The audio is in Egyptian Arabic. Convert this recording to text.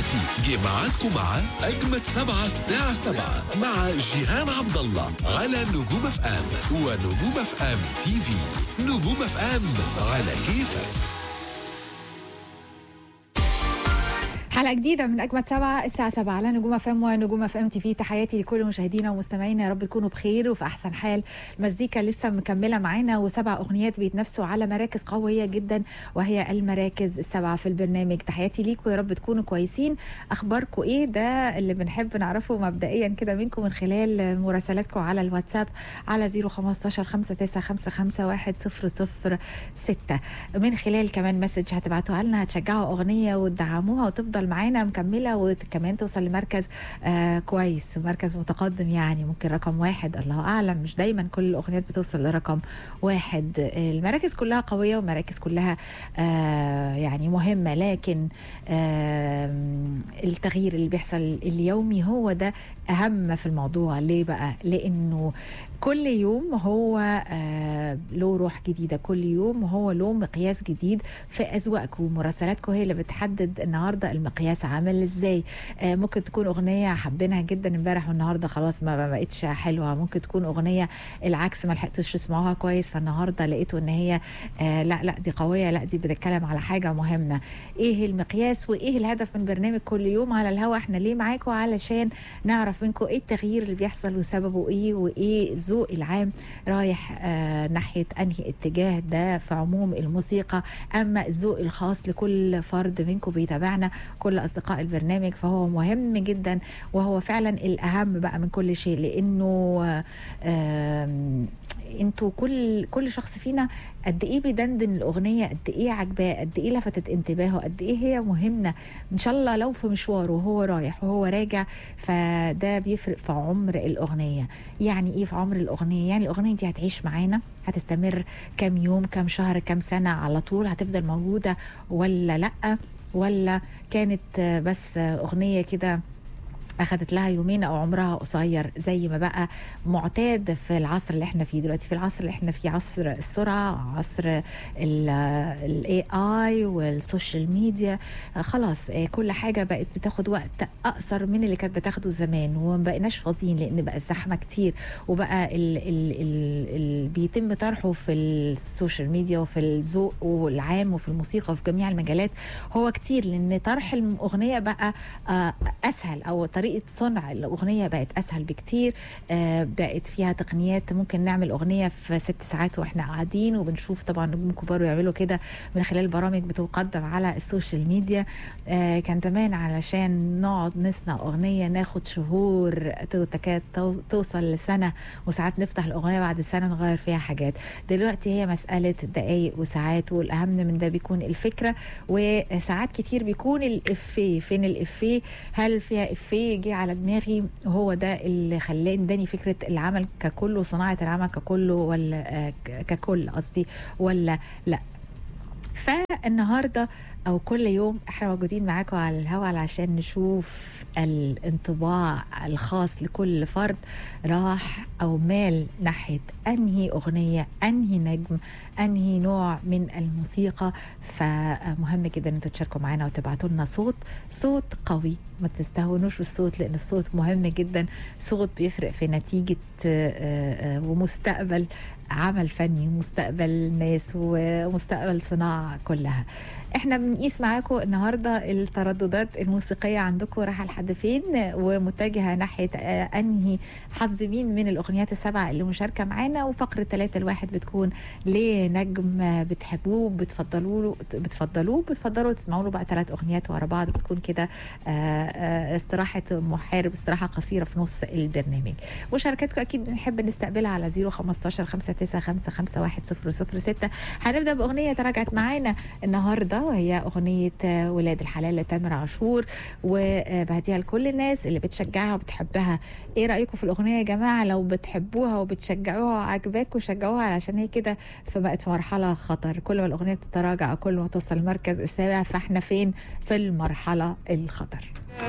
دلوقتي جه ميعادكم مع أجمد سبعة الساعة سبعة مع جيهان عبد الله على نجوم اف ام ونجوم اف ام تي في نجوم اف ام على كيفك حلقة جديدة من أجمد سبعة الساعة سبعة على نجوم اف ام ونجوم اف ام تي في تحياتي لكل مشاهدينا ومستمعينا يا رب تكونوا بخير وفي أحسن حال المزيكا لسه مكملة معانا وسبع أغنيات بيتنافسوا على مراكز قوية جدا وهي المراكز السبعة في البرنامج تحياتي ليكم يا رب تكونوا كويسين أخباركم إيه ده اللي بنحب نعرفه مبدئيا كده منكم من خلال مراسلاتكم على الواتساب على 015 5955 100 من خلال كمان مسج هتبعتوها لنا هتشجعوا أغنية وتدعموها وتفضل معانا مكمله وكمان توصل لمركز آه كويس مركز متقدم يعني ممكن رقم واحد الله اعلم مش دايما كل الاغنيات بتوصل لرقم واحد المراكز كلها قويه ومراكز كلها آه يعني مهمه لكن آه التغيير اللي بيحصل اليومي هو ده اهم في الموضوع ليه بقى لانه كل يوم هو آه له روح جديده كل يوم هو له مقياس جديد في اذواقكم ومراسلاتكم هي اللي بتحدد النهارده المقياس عامل ازاي آه ممكن تكون اغنيه حابينها جدا امبارح والنهارده خلاص ما بقتش حلوه ممكن تكون اغنيه العكس ما لحقتوش تسمعوها كويس فالنهارده لقيتوا ان هي آه لا لا دي قويه لا دي بتتكلم على حاجه مهمه ايه المقياس وايه الهدف من برنامج كل يوم على الهوا احنا ليه معاكم علشان نعرف منكم ايه التغيير اللي بيحصل وسببه ايه وايه الذوق العام رايح آه ناحيه انهي اتجاه ده في عموم الموسيقى اما الذوق الخاص لكل فرد منكم بيتابعنا كل اصدقاء البرنامج فهو مهم جدا وهو فعلا الاهم بقى من كل شيء لانه انتوا كل كل شخص فينا قد ايه بيدندن الاغنيه قد ايه عجباه قد ايه لفتت انتباهه قد ايه هي مهمه ان شاء الله لو في مشواره وهو رايح وهو راجع فده بيفرق في عمر الاغنيه يعني ايه في عمر الاغنيه يعني الاغنيه دي هتعيش معانا هتستمر كام يوم كام شهر كام سنه على طول هتفضل موجوده ولا لا ولا كانت بس اغنيه كده اخذت لها يومين او عمرها قصير زي ما بقى معتاد في العصر اللي احنا فيه دلوقتي في العصر اللي احنا فيه عصر السرعه عصر الاي اي والسوشيال ميديا خلاص كل حاجه بقت بتاخد وقت اقصر من اللي كانت بتاخده زمان وما بقيناش فاضيين لان بقى الزحمه كتير وبقى ال ال ال ال بيتم طرحه في السوشيال ميديا وفي الذوق والعام وفي الموسيقى وفي جميع المجالات هو كتير لان طرح الاغنيه بقى اسهل او طريقه صنع الاغنيه بقت اسهل بكتير آه بقت فيها تقنيات ممكن نعمل اغنيه في ست ساعات واحنا قاعدين وبنشوف طبعا نجوم كبار بيعملوا كده من خلال برامج بتقدم على السوشيال ميديا آه كان زمان علشان نقعد نصنع اغنيه ناخد شهور تكاد توصل لسنه وساعات نفتح الاغنيه بعد سنه نغير فيها حاجات دلوقتي هي مساله دقائق وساعات والاهم من ده بيكون الفكره وساعات كتير بيكون الافيه فين الافيه هل فيها افيه جه على دماغي هو ده اللي خلاني اداني فكره العمل ككل وصناعه العمل ككله ولا ككل قصدي ولا لا فالنهارده او كل يوم احنا موجودين معاكم على الهواء علشان نشوف الانطباع الخاص لكل فرد راح او مال ناحيه انهي اغنيه انهي نجم انهي نوع من الموسيقى فمهم جدا ان انتوا تشاركوا معانا وتبعتوا لنا صوت صوت قوي ما تستهونوش بالصوت لان الصوت مهم جدا صوت بيفرق في نتيجه ومستقبل عمل فني ومستقبل ناس ومستقبل صناعه كلها احنا بنقيس معاكم النهارده الترددات الموسيقيه عندكم رايحه لحد فين ومتجهه ناحيه انهي حظ مين من الاغنيات السبعه اللي مشاركه معانا وفقره ثلاثة الواحد بتكون ليه نجم بتحبوه بتفضلوه بتفضلوه بتفضلوا تسمعوا له بقى ثلاث اغنيات ورا بعض بتكون كده استراحه محارب استراحه قصيره في نص البرنامج مشاركاتكم اكيد بنحب نستقبلها على 015 5955 100 هنبدا باغنيه تراجعت معانا النهارده وهي أغنية ولاد الحلال لتامر عاشور وبهديها لكل الناس اللي بتشجعها وبتحبها ايه رأيكم في الأغنية يا جماعة لو بتحبوها وبتشجعوها وعجباكم شجعوها علشان هي كده فبقت في مرحلة خطر كل ما الأغنية بتتراجع كل ما توصل المركز السابع فاحنا فين في المرحلة الخطر